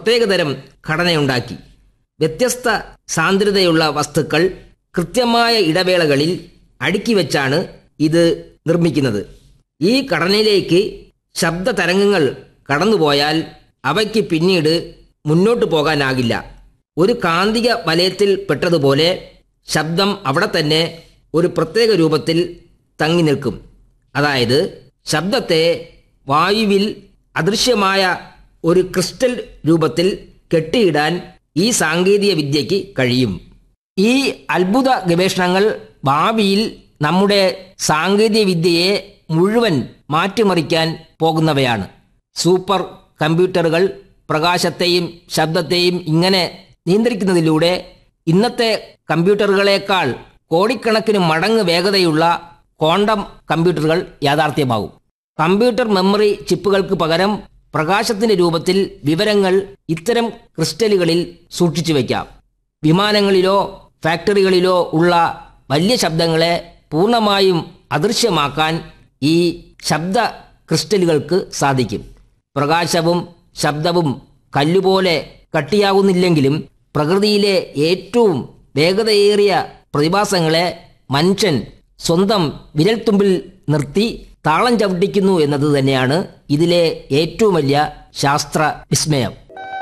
പ്രത്യേകതരം ഘടനയുണ്ടാക്കി വ്യത്യസ്ത സാന്ദ്രതയുള്ള വസ്തുക്കൾ കൃത്യമായ ഇടവേളകളിൽ അടുക്കി വെച്ചാണ് ഇത് നിർമ്മിക്കുന്നത് ഈ ഘടനയിലേക്ക് ശബ്ദ തരംഗങ്ങൾ കടന്നുപോയാൽ അവയ്ക്ക് പിന്നീട് മുന്നോട്ട് പോകാനാകില്ല ഒരു കാന്തിക വലയത്തിൽ പെട്ടതുപോലെ ശബ്ദം അവിടെ തന്നെ ഒരു പ്രത്യേക രൂപത്തിൽ തങ്ങി നിൽക്കും അതായത് ശബ്ദത്തെ വായുവിൽ അദൃശ്യമായ ഒരു ക്രിസ്റ്റൽ രൂപത്തിൽ കെട്ടിയിടാൻ ഈ സാങ്കേതിക വിദ്യയ്ക്ക് കഴിയും ഈ അത്ഭുത ഗവേഷണങ്ങൾ ഭാവിയിൽ നമ്മുടെ സാങ്കേതിക വിദ്യയെ മുഴുവൻ മാറ്റിമറിക്കാൻ പോകുന്നവയാണ് സൂപ്പർ കമ്പ്യൂട്ടറുകൾ പ്രകാശത്തെയും ശബ്ദത്തെയും ഇങ്ങനെ നിയന്ത്രിക്കുന്നതിലൂടെ ഇന്നത്തെ കമ്പ്യൂട്ടറുകളേക്കാൾ കോടിക്കണക്കിന് മടങ്ങ് വേഗതയുള്ള ക്വാണ്ടം കമ്പ്യൂട്ടറുകൾ യാഥാർത്ഥ്യമാകും കമ്പ്യൂട്ടർ മെമ്മറി ചിപ്പുകൾക്ക് പകരം പ്രകാശത്തിന്റെ രൂപത്തിൽ വിവരങ്ങൾ ഇത്തരം ക്രിസ്റ്റലുകളിൽ സൂക്ഷിച്ചു വയ്ക്കാം വിമാനങ്ങളിലോ ഫാക്ടറികളിലോ ഉള്ള വലിയ ശബ്ദങ്ങളെ പൂർണ്ണമായും അദൃശ്യമാക്കാൻ ഈ ശബ്ദ ക്രിസ്റ്റലുകൾക്ക് സാധിക്കും പ്രകാശവും ശബ്ദവും കല്ലുപോലെ കട്ടിയാകുന്നില്ലെങ്കിലും പ്രകൃതിയിലെ ഏറ്റവും വേഗതയേറിയ പ്രതിഭാസങ്ങളെ മനുഷ്യൻ സ്വന്തം വിരൽത്തുമ്പിൽ നിർത്തി താളം ചവിട്ടിക്കുന്നു എന്നത് തന്നെയാണ് ഇതിലെ ഏറ്റവും വലിയ ശാസ്ത്ര വിസ്മയം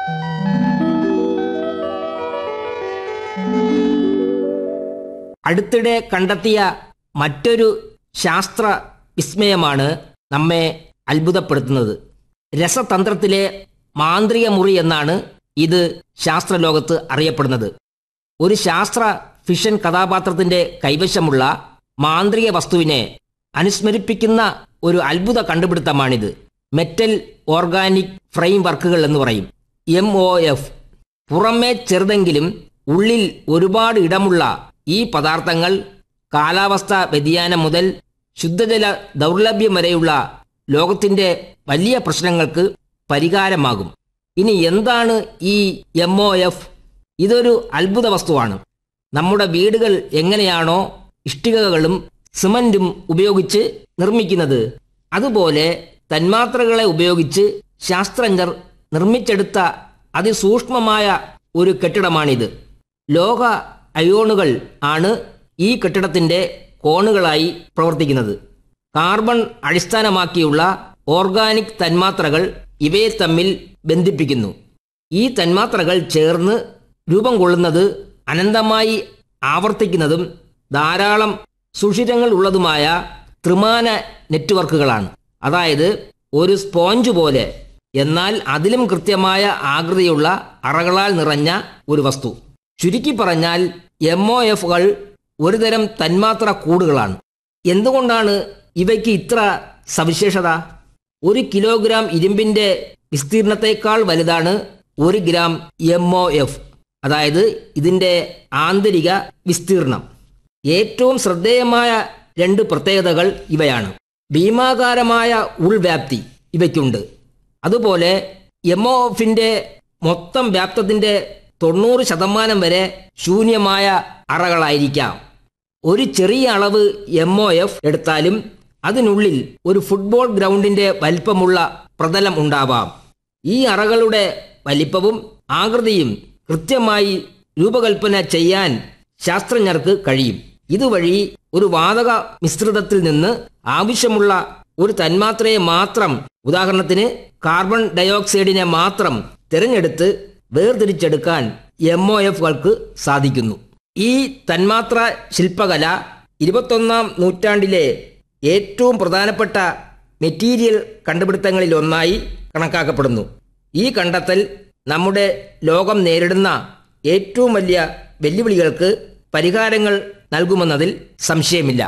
അടുത്തിടെ കണ്ടെത്തിയ മറ്റൊരു ശാസ്ത്ര വിസ്മയമാണ് നമ്മെ അത്ഭുതപ്പെടുത്തുന്നത് രസതന്ത്രത്തിലെ മാന്ത്രിക മുറി എന്നാണ് ഇത് ശാസ്ത്രലോകത്ത് അറിയപ്പെടുന്നത് ഒരു ശാസ്ത്ര ഫിഷൻ കഥാപാത്രത്തിന്റെ കൈവശമുള്ള മാന്ത്രിക വസ്തുവിനെ അനുസ്മരിപ്പിക്കുന്ന ഒരു അത്ഭുത കണ്ടുപിടുത്തമാണിത് മെറ്റൽ ഓർഗാനിക് ഫ്രെയിം വർക്കുകൾ എന്ന് പറയും എം ഒ എഫ് പുറമേ ചെറുതെങ്കിലും ഉള്ളിൽ ഒരുപാട് ഇടമുള്ള ഈ പദാർത്ഥങ്ങൾ കാലാവസ്ഥ വ്യതിയാനം മുതൽ ശുദ്ധജല ദൗർലഭ്യം വരെയുള്ള ലോകത്തിന്റെ വലിയ പ്രശ്നങ്ങൾക്ക് പരിഹാരമാകും ഇനി എന്താണ് ഈ എം ഒ എഫ് ഇതൊരു അത്ഭുത വസ്തുവാണ് നമ്മുടെ വീടുകൾ എങ്ങനെയാണോ ഇഷ്ടികകളും സിമന്റും ഉപയോഗിച്ച് നിർമ്മിക്കുന്നത് അതുപോലെ തന്മാത്രകളെ ഉപയോഗിച്ച് ശാസ്ത്രജ്ഞർ നിർമ്മിച്ചെടുത്ത അതിസൂക്ഷ്മമായ ഒരു കെട്ടിടമാണിത് ലോക അയോണുകൾ ആണ് ഈ കെട്ടിടത്തിന്റെ കോണുകളായി പ്രവർത്തിക്കുന്നത് കാർബൺ അടിസ്ഥാനമാക്കിയുള്ള ഓർഗാനിക് തന്മാത്രകൾ ഇവയെ തമ്മിൽ ബന്ധിപ്പിക്കുന്നു ഈ തന്മാത്രകൾ ചേർന്ന് രൂപം കൊള്ളുന്നത് അനന്തമായി ആവർത്തിക്കുന്നതും ധാരാളം സുഷിരങ്ങൾ ഉള്ളതുമായ ത്രിമാന നെറ്റ്വർക്കുകളാണ് അതായത് ഒരു സ്പോഞ്ച് പോലെ എന്നാൽ അതിലും കൃത്യമായ ആകൃതിയുള്ള അറകളാൽ നിറഞ്ഞ ഒരു വസ്തു ചുരുക്കി പറഞ്ഞാൽ എം ഒ എഫുകൾ ഒരുതരം തന്മാത്ര കൂടുകളാണ് എന്തുകൊണ്ടാണ് ഇവയ്ക്ക് ഇത്ര സവിശേഷത ഒരു കിലോഗ്രാം ഇരുമ്പിന്റെ വിസ്തീർണത്തേക്കാൾ വലുതാണ് ഒരു ഗ്രാം എം ഒ എഫ് അതായത് ഇതിന്റെ ആന്തരിക വിസ്തീർണം ഏറ്റവും ശ്രദ്ധേയമായ രണ്ട് പ്രത്യേകതകൾ ഇവയാണ് ഭീമാകാരമായ ഉൾവ്യാപ്തി ഇവയ്ക്കുണ്ട് അതുപോലെ എം ഒ എഫിന്റെ മൊത്തം വ്യാപ്തത്തിന്റെ തൊണ്ണൂറ് ശതമാനം വരെ ശൂന്യമായ അറകളായിരിക്കാം ഒരു ചെറിയ അളവ് എം ഒ എഫ് എടുത്താലും അതിനുള്ളിൽ ഒരു ഫുട്ബോൾ ഗ്രൗണ്ടിന്റെ വലിപ്പമുള്ള പ്രതലം ഉണ്ടാവാം ഈ അറകളുടെ വലിപ്പവും ആകൃതിയും കൃത്യമായി രൂപകൽപ്പന ചെയ്യാൻ ശാസ്ത്രജ്ഞർക്ക് കഴിയും ഇതുവഴി ഒരു വാതക മിശ്രിതത്തിൽ നിന്ന് ആവശ്യമുള്ള ഒരു തന്മാത്രയെ മാത്രം ഉദാഹരണത്തിന് കാർബൺ ഡയോക്സൈഡിനെ മാത്രം തിരഞ്ഞെടുത്ത് വേർതിരിച്ചെടുക്കാൻ എം ഒ എഫുകൾക്ക് സാധിക്കുന്നു ഈ തന്മാത്ര ശില്പകല ഇരുപത്തൊന്നാം നൂറ്റാണ്ടിലെ ഏറ്റവും പ്രധാനപ്പെട്ട മെറ്റീരിയൽ കണ്ടുപിടുത്തങ്ങളിൽ ഒന്നായി കണക്കാക്കപ്പെടുന്നു ഈ കണ്ടെത്തൽ നമ്മുടെ ലോകം നേരിടുന്ന ഏറ്റവും വലിയ വെല്ലുവിളികൾക്ക് പരിഹാരങ്ങൾ നൽകുമെന്നതിൽ സംശയമില്ല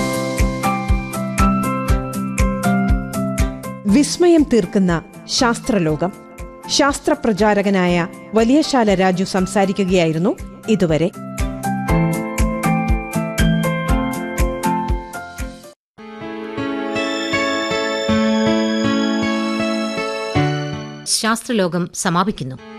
വിസ്മയം തീർക്കുന്ന ശാസ്ത്രലോകം ശാസ്ത്രപ്രചാരകനായ വലിയശാല രാജു സംസാരിക്കുകയായിരുന്നു ഇതുവരെ ശാസ്ത്രലോകം സമാപിക്കുന്നു